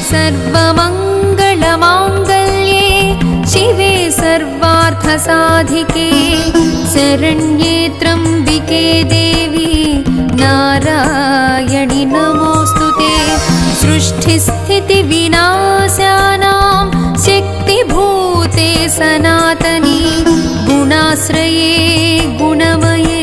सर्वमङ्गलमाङ्गल्ये शिवे सर्वार्थसाधिके शरण्ये त्र्यम्बिके देवी नारायणि नमोऽस्तु ते सृष्टिस्थितिविनाशानां शक्तिभूते सनातनी गुणाश्रये गुणमये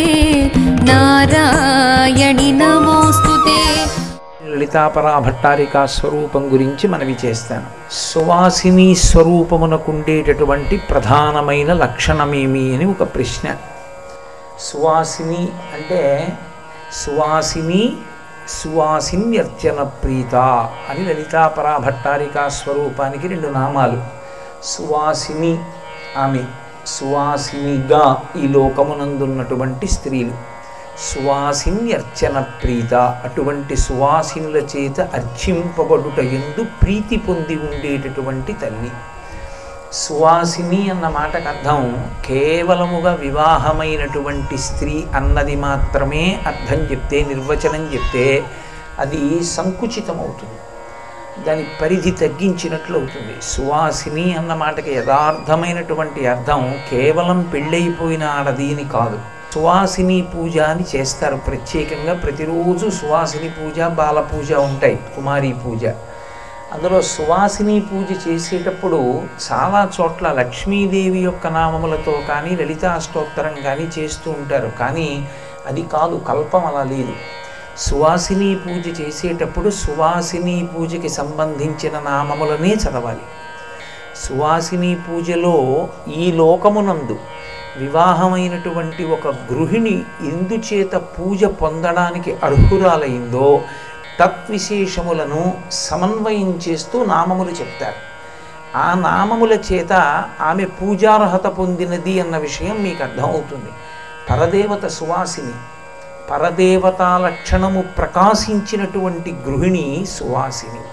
नारायणि नमोऽस्तु ते లలితాపరా భట్టారికా స్వరూపం గురించి మనవి చేస్తాను సువాసిని స్వరూపమునకుండేటటువంటి ప్రధానమైన లక్షణమేమి అని ఒక ప్రశ్న సువాసిని అంటే సువాసిని సువాసిన్యర్చన ప్రీత అని లలితాపరా భట్టారికా స్వరూపానికి రెండు నామాలు సువాసిని ఆమె సువాసినిగా ఈ లోకమునందున్నటువంటి స్త్రీలు సువాసిన్యర్చన ప్రీత అటువంటి సువాసినుల చేత అర్చింపబడుట ఎందు ప్రీతి పొంది ఉండేటటువంటి తల్లి సువాసిని అన్న మాటకు అర్థం కేవలముగా వివాహమైనటువంటి స్త్రీ అన్నది మాత్రమే అర్థం చెప్తే నిర్వచనం చెప్తే అది సంకుచితమవుతుంది దాని పరిధి తగ్గించినట్లు అవుతుంది సువాసిని అన్న మాటకి యథార్థమైనటువంటి అర్థం కేవలం పెళ్ళైపోయిన ఆడది అని కాదు సువాసిని పూజ అని చేస్తారు ప్రత్యేకంగా ప్రతిరోజు సువాసిని పూజ బాల పూజ ఉంటాయి కుమారి పూజ అందులో సువాసిని పూజ చేసేటప్పుడు చాలా చోట్ల లక్ష్మీదేవి యొక్క నామములతో కానీ లలితా స్తోత్రం కానీ చేస్తూ ఉంటారు కానీ అది కాదు కల్పం అలా లేదు సువాసిని పూజ చేసేటప్పుడు సువాసిని పూజకి సంబంధించిన నామములనే చదవాలి సువాసిని పూజలో ఈ లోకమునందు వివాహమైనటువంటి ఒక గృహిణి ఎందుచేత పూజ పొందడానికి అర్హురాలైందో తత్విశేషములను సమన్వయం చేస్తూ నామములు చెప్తారు ఆ నామముల చేత ఆమె పూజార్హత పొందినది అన్న విషయం మీకు అర్థమవుతుంది పరదేవత సువాసిని పరదేవతా లక్షణము ప్రకాశించినటువంటి గృహిణి సువాసిని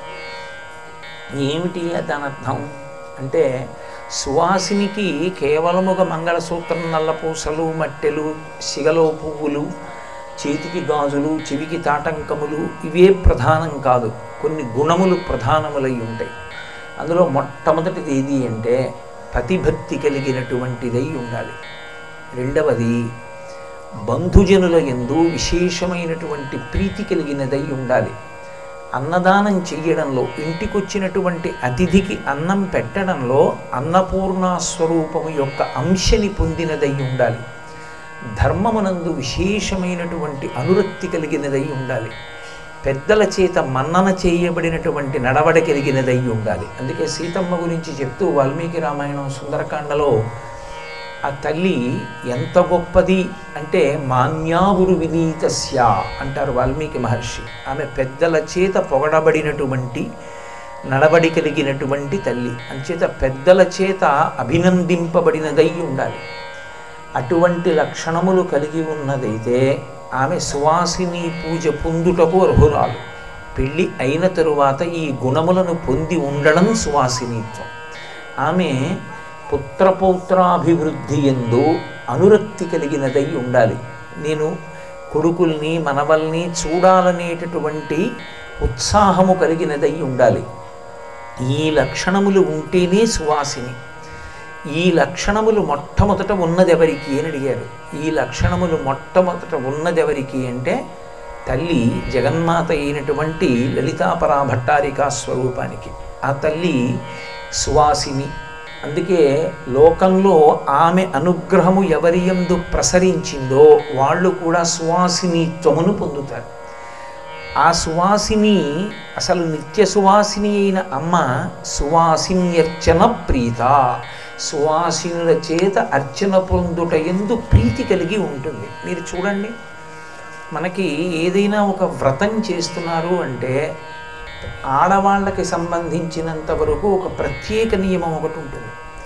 ఏమిటి దాని అర్థం అంటే సువాసినికి కేవలముగా మంగళసూత్రం నల్లపూసలు మట్టెలు సిగలో పువ్వులు చేతికి గాజులు చెవికి తాటంకములు ఇవే ప్రధానం కాదు కొన్ని గుణములు ప్రధానములై ఉంటాయి అందులో మొట్టమొదటిది ఏది అంటే ప్రతిభక్తి కలిగినటువంటిదై ఉండాలి రెండవది బంధుజనుల ఎందు విశేషమైనటువంటి ప్రీతి కలిగినదై ఉండాలి అన్నదానం చెయ్యడంలో ఇంటికొచ్చినటువంటి అతిథికి అన్నం పెట్టడంలో అన్నపూర్ణా స్వరూపము యొక్క అంశని పొందినదై ఉండాలి ధర్మమునందు విశేషమైనటువంటి అనురక్తి కలిగినదై ఉండాలి పెద్దల చేత మన్నన చేయబడినటువంటి నడవడ కలిగినదై ఉండాలి అందుకే సీతమ్మ గురించి చెప్తూ వాల్మీకి రామాయణం సుందరకాండలో ఆ తల్లి ఎంత గొప్పది అంటే మాన్యావురు వినీతస్య అంటారు వాల్మీకి మహర్షి ఆమె పెద్దల చేత పొగడబడినటువంటి నడబడి కలిగినటువంటి తల్లి అంచేత పెద్దల చేత అభినందింపబడినదై ఉండాలి అటువంటి లక్షణములు కలిగి ఉన్నదైతే ఆమె సువాసిని పూజ పొందుటకు అర్హురాలు పెళ్ళి అయిన తరువాత ఈ గుణములను పొంది ఉండడం సువాసినిత్వం ఆమె పుత్రపౌత్రాభివృద్ధి ఎందు అనురక్తి కలిగినదై ఉండాలి నేను కొడుకుల్ని మనవల్ని చూడాలనేటటువంటి ఉత్సాహము కలిగినదై ఉండాలి ఈ లక్షణములు ఉంటేనే సువాసిని ఈ లక్షణములు మొట్టమొదట ఉన్నదెవరికి అని అడిగారు ఈ లక్షణములు మొట్టమొదట ఉన్నదెవరికి అంటే తల్లి జగన్మాత అయినటువంటి లలితాపరా భట్టారికా స్వరూపానికి ఆ తల్లి సువాసిని అందుకే లోకంలో ఆమె అనుగ్రహము ఎవరి యందు ప్రసరించిందో వాళ్ళు కూడా సువాసినిత్వమును పొందుతారు ఆ సువాసిని అసలు నిత్య సువాసిని అయిన అమ్మ సువాసిన్యర్చన ప్రీత సువాసినుల చేత అర్చన పొందుట ఎందు ప్రీతి కలిగి ఉంటుంది మీరు చూడండి మనకి ఏదైనా ఒక వ్రతం చేస్తున్నారు అంటే ఆడవాళ్ళకి సంబంధించినంత వరకు ఒక ప్రత్యేక నియమం ఒకటి ఉంటుంది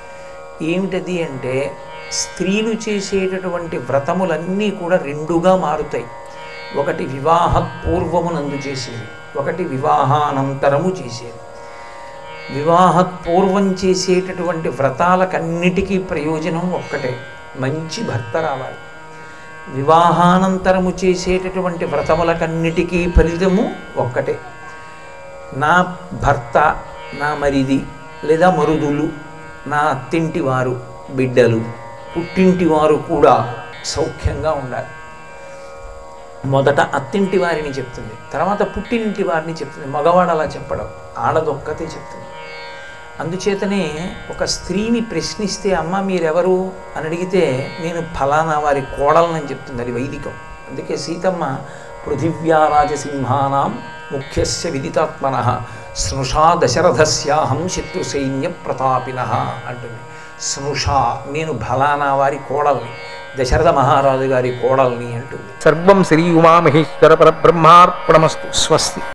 ఏమిటది అంటే స్త్రీలు చేసేటటువంటి వ్రతములన్నీ కూడా రెండుగా మారుతాయి ఒకటి వివాహ పూర్వమునందు చేసేది ఒకటి వివాహానంతరము చేసేది వివాహ పూర్వం చేసేటటువంటి వ్రతాలకన్నిటికీ ప్రయోజనం ఒక్కటే మంచి భర్త రావాలి వివాహానంతరము చేసేటటువంటి వ్రతములకన్నిటికీ ఫలితము ఒక్కటే నా భర్త నా మరిది లేదా మరుదులు నా అత్తింటి వారు బిడ్డలు పుట్టింటి వారు కూడా సౌఖ్యంగా ఉండాలి మొదట అత్తింటి వారిని చెప్తుంది తర్వాత పుట్టినింటి వారిని చెప్తుంది మగవాడు అలా చెప్పడం ఆడదొక్కతే చెప్తుంది అందుచేతనే ఒక స్త్రీని ప్రశ్నిస్తే అమ్మ మీరెవరు అని అడిగితే నేను ఫలానా వారి కోడలనని చెప్తుంది అది వైదికం అందుకే సీతమ్మ పృథివ్యారాజసింహానాం ముఖ్యస్య విదితాత్మన స్నుషా దశరథస్యాహం శత్రుసైన్య ప్రతాపిన అంటుంది స్నుషా నేను ఫలానా వారి కోడల్ని దశరథ మహారాజు గారి కోడల్ని అంటుంది సర్వం శ్రీ ఉమామహేశ్వర పరబ్రహ్మార్పణమస్తు స్వస్తి